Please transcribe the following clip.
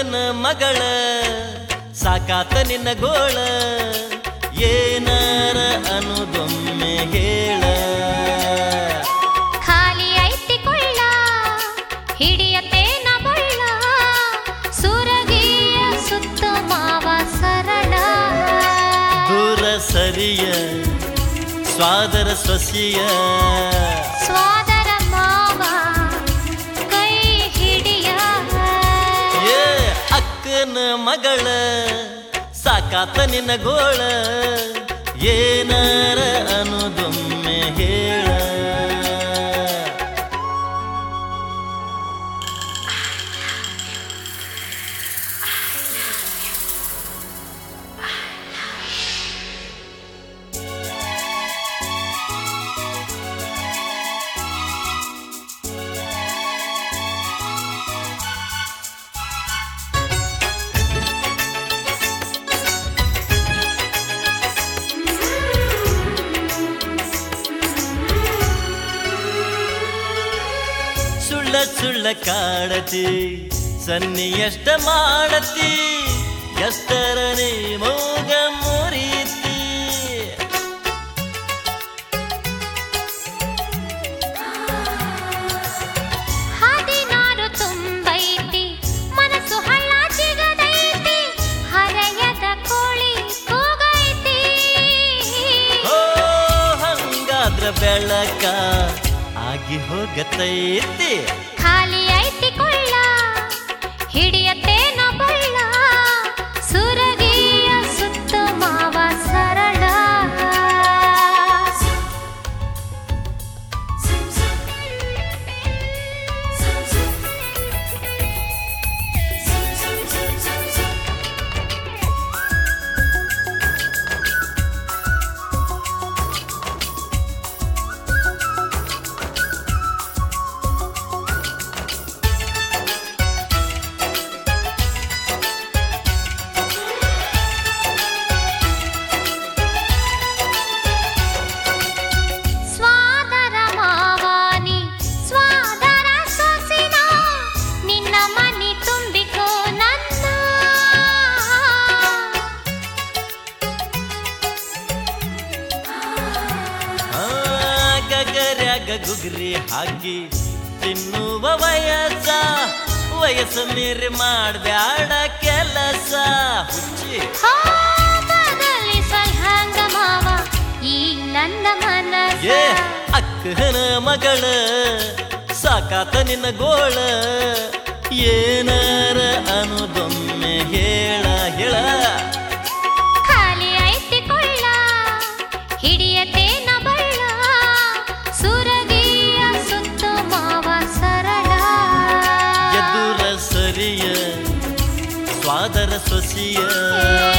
ಅಕ್ಕನ ಮಗಳ ಸಾಕಾತ ನಿನ್ನ ಗೋಳ ಏನಾರ ಅನ್ನೋದೊಮ್ಮೆ ಹೇಳ ಖಾಲಿ ಐತಿ ಕೊಳ್ಳ ಹಿಡಿಯತೇನ ಬಳ್ಳ ಸುರಗಿಯ ಸುತ್ತ ಮಾವ ಸರಳ ದೂರ ಸರಿಯ ಸ್ವಾದರ ಸೊಸಿಯ ಸ್ವಾದರ ಮಾವ ಕೈ ಹಿಡಿಯ ಏ ಅಕ್ಕನ ಮಗಳ ಸಾಕಾತ ನಿನ್ನ ಗೋಳ ಏನಾರ ಅನ್ನೋದೊಮ್ಮೆ ಹೇಳ ಸುಳ್ಳ ಸುಳ್ಳ ಕಾಡತಿ ಸನ್ನಿ ಎಷ್ಟ ಮಾಡತಿ ಎಷ್ಟರ ನೀ ಮೋಗ ಮುರಿತಿ ಹದಿನಾರು ತುಂಬೈತಿ ಮನಸ್ಸು ಹಳ್ಳ ಜಿಗದೈತಿ ಹರೆಯದ ಕೋಳಿ ಕೂಗೈತಿ ಓ ಹಂಗಾದ್ರ ಬೆಳಕ ಆಗಿ ಹೋಗತೈತಿ ಖಾಲಿ ಐತಿ ಕೊಳ್ಳ ಹಿಡಿಯತೇನ ಬಳ್ಳ ಸುರಗಿಯ ಸುತ್ತ ಮಾವ ಸರಳ ಸ್ವಾದರ ಮಾವಾನಿ ಸ್ವಾದರ ಸೊಸಿನ ನಿನ್ನ ಮನಿ ತುಂಬಿಕೋ ನನ್ನ ಆ, ಗಗರ್ಯಾಗ ಗುಗ್ರಿ ಹಾಕಿ ತಿನ್ನುವ ವಯಸ್ಸ ವಯಸ್ಸು ಮೀರಿ ಮಾಡ್ಬ್ಯಾಡ ಕೆಲಸ ಹುಚ್ಚಿ ಹೋ ಬದಲಿಸಲ್ ಹಂಗ ಮಾವ ಈ ನನ್ನ ಏ ಮನಸ್ಸ ಅಕ್ಕನ ಮಗಳ ಸಾಕಾತ ನಿನ್ನ ಗೋಳ ಏನಾರ ಅನ್ನೋದೊಮ್ಮೆ ಹೇಳ ಹೇಳ ಖಾಲಿ ಐತಿ ಕೊಳ್ಳ ಹಿಡಿಯತೇನ ಬಳ್ಳ ಸುರಗಿಯ ಸುತ್ತ ಮಾವ ಸರಳ ಎದುರ ಸರಿಯ ಸ್ವಾದರ ಸೊಸಿಯ ಏ